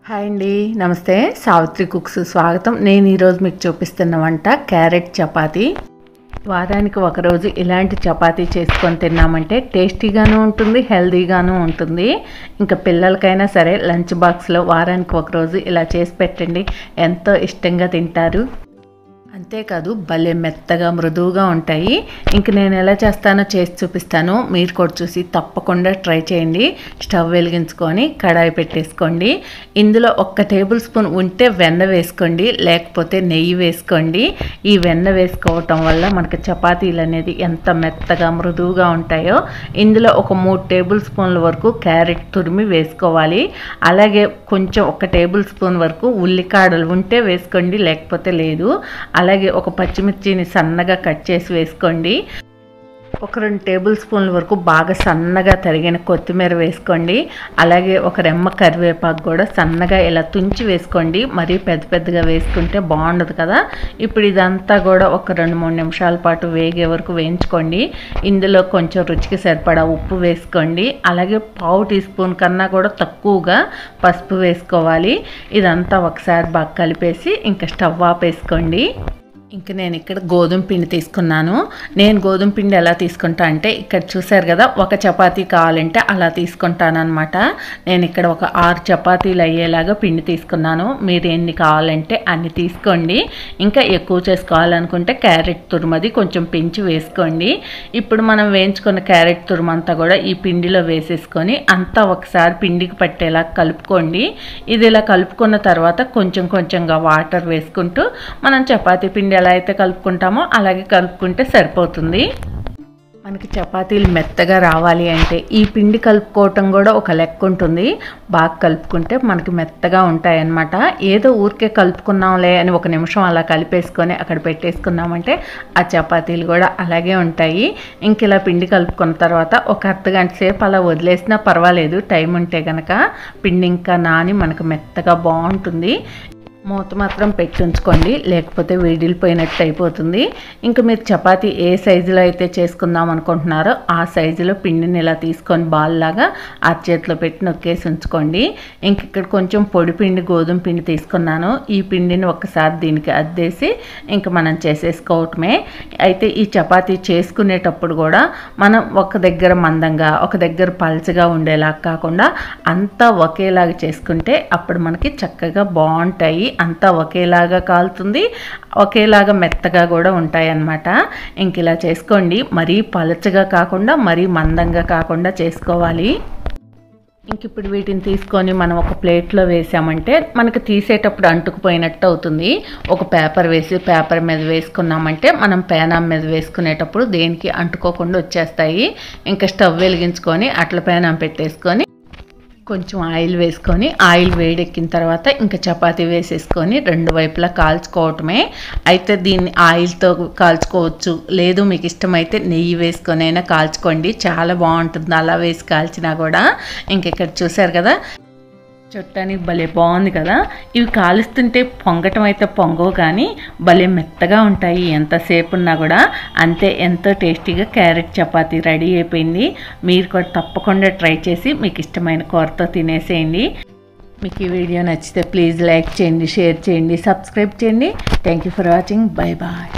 hi అండి నమస్తే Savitri cooks స్వాగతం నేను ఈరోజు మీకు చూపిస్తున్న వంట క్యారెట్ చపాతీ వారానికి ఒకరోజు ఇలాంటి చపాతీ చేసుకొని తిన్నామంటే టేస్టీగాను ఉంటుంది హెల్తీగాను ఉంటుంది ఇంకా పిల్లలకైనా సరే లంచ్ బాక్స్లో వారానికి ఒకరోజు ఇలా చేసి పెట్టండి ఎంతో ఇష్టంగా తింటారు అంతేకాదు భలే మెత్తగా మృదువుగా ఉంటాయి ఇంక నేను ఎలా చేస్తానో చేసి చూపిస్తాను మీరు కూడా చూసి తప్పకుండా ట్రై చేయండి స్టవ్ వెలిగించుకొని కడాయి పెట్టేసుకోండి ఇందులో ఒక్క టేబుల్ స్పూన్ ఉంటే వెన్న వేసుకోండి లేకపోతే నెయ్యి వేసుకోండి ఈ వెన్న వేసుకోవటం వల్ల మనకి చపాతీలు అనేది ఎంత మెత్తగా మృదువుగా ఉంటాయో ఇందులో ఒక మూడు టేబుల్ స్పూన్ల వరకు క్యారెట్ తురిమి వేసుకోవాలి అలాగే కొంచెం ఒక టేబుల్ స్పూన్ వరకు ఉల్లికాడలు ఉంటే వేసుకోండి లేకపోతే లేదు అలాగే ఒక పచ్చిమిర్చిని సన్నగా కట్ చేసి వేసుకోండి ఒక రెండు టేబుల్ స్పూన్ల వరకు బాగా సన్నగా తరిగిన కొత్తిమీర వేసుకోండి అలాగే ఒక రెమ్మ కరివేపాకు కూడా సన్నగా ఇలా తుంచి వేసుకోండి మరీ పెద్ద పెద్దగా వేసుకుంటే బాగుండదు కదా ఇప్పుడు ఇదంతా కూడా ఒక రెండు మూడు నిమిషాల పాటు వేగే వరకు వేయించుకోండి ఇందులో కొంచెం రుచికి సరిపడా ఉప్పు వేసుకోండి అలాగే పావు టీ స్పూన్ కన్నా కూడా తక్కువగా పసుపు వేసుకోవాలి ఇదంతా ఒకసారి బాగా కలిపేసి ఇంకా స్టవ్ ఆపేసుకోండి ఇంక నేను ఇక్కడ గోధుమ పిండి తీసుకున్నాను నేను గోధుమ పిండి ఎలా తీసుకుంటా అంటే ఇక్కడ చూసారు కదా ఒక చపాతీ కావాలంటే అలా తీసుకుంటాను అనమాట నేను ఇక్కడ ఒక ఆరు చపాతీలు అయ్యేలాగా పిండి తీసుకున్నాను మీరు ఎన్ని కావాలంటే అన్ని తీసుకోండి ఇంకా ఎక్కువ చేసుకోవాలనుకుంటే క్యారెట్ తురుమది కొంచెం పెంచి వేసుకోండి ఇప్పుడు మనం వేయించుకున్న క్యారెట్ తురుమంతా కూడా ఈ పిండిలో వేసేసుకొని అంతా ఒకసారి పిండికి పట్టేలా కలుపుకోండి ఇది ఇలా కలుపుకున్న తర్వాత కొంచెం కొంచెంగా వాటర్ వేసుకుంటూ మనం చపాతీ పిండి ఎలా అయితే కలుపుకుంటామో అలాగే కలుపుకుంటే సరిపోతుంది మనకి చపాతీలు మెత్తగా రావాలి అంటే ఈ పిండి కలుపుకోవటం కూడా ఒక లెక్క ఉంటుంది బాగా కలుపుకుంటే మనకి మెత్తగా ఉంటాయి అన్నమాట ఏదో ఊరికే కలుపుకున్నాంలే అని ఒక నిమిషం అలా కలిపేసుకొని అక్కడ పెట్టేసుకున్నామంటే ఆ చపాతీలు కూడా అలాగే ఉంటాయి ఇంక ఇలా పిండి కలుపుకున్న తర్వాత ఒక అర్ధ గంట సేపు అలా వదిలేసినా పర్వాలేదు టైం ఉంటే కనుక పిండి ఇంకా నాని మనకు మెత్తగా బాగుంటుంది మూత మాత్రం పెట్టి ఉంచుకోండి లేకపోతే వేడిలిపోయినట్టు అయిపోతుంది ఇంకా మీరు చపాతీ ఏ సైజులో అయితే చేసుకుందాం అనుకుంటున్నారో ఆ సైజులో పిండిని ఇలా తీసుకొని బాల్ లాగా ఆ చేతిలో పెట్టి నొక్కేసి ఉంచుకోండి ఇంక ఇక్కడ కొంచెం పొడి పిండి గోధుమ పిండి తీసుకున్నాను ఈ పిండిని ఒక్కసారి దీనికి అద్దేసి ఇంక మనం చేసేసుకోవటమే అయితే ఈ చపాతీ చేసుకునేటప్పుడు కూడా మనం ఒక దగ్గర మందంగా ఒక దగ్గర పల్చగా ఉండేలా కాకుండా అంతా ఒకేలాగా చేసుకుంటే అప్పుడు మనకి చక్కగా బాగుంటాయి అంతా ఒకేలాగా కాలుతుంది ఒకేలాగా మెత్తగా కూడా ఉంటాయి అన్నమాట ఇంక ఇలా చేసుకోండి మరీ పలచగా కాకుండా మరీ మందంగా కాకుండా చేసుకోవాలి ఇంక ఇప్పుడు వీటిని తీసుకొని మనం ఒక ప్లేట్లో వేసామంటే మనకి తీసేటప్పుడు అంటుకుపోయినట్టు అవుతుంది ఒక పేపర్ వేసి పేపర్ మీద వేసుకున్నామంటే మనం పేనాం మీద వేసుకునేటప్పుడు దేనికి అంటుకోకుండా వచ్చేస్తాయి ఇంకా స్టవ్ వెలిగించుకొని అట్ల పేనాం పెట్టేసుకొని కొంచెం ఆయిల్ వేసుకొని ఆయిల్ వేడెక్కిన తర్వాత ఇంకా చపాతీ వేసేసుకొని రెండు వైపులా కాల్చుకోవటమే అయితే దీన్ని ఆయిల్తో కాల్చుకోవచ్చు లేదు మీకు ఇష్టమైతే నెయ్యి వేసుకొని అయినా కాల్చుకోండి చాలా బాగుంటుంది అలా వేసి కాల్చినా కూడా ఇంక ఇక్కడ చూసారు కదా చుట్టానికి భలే బాగుంది కదా ఇవి కాలుస్తుంటే పొంగటం అయితే పొంగవు కానీ భలే మెత్తగా ఉంటాయి ఎంతసేపు ఉన్నా కూడా అంతే ఎంతో టేస్టీగా క్యారెట్ చపాతీ రెడీ అయిపోయింది మీరు కూడా తప్పకుండా ట్రై చేసి మీకు ఇష్టమైన కూరతో తినేసేయండి మీకు ఈ వీడియో నచ్చితే ప్లీజ్ లైక్ చేయండి షేర్ చేయండి సబ్స్క్రైబ్ చేయండి thank you for watching bye bye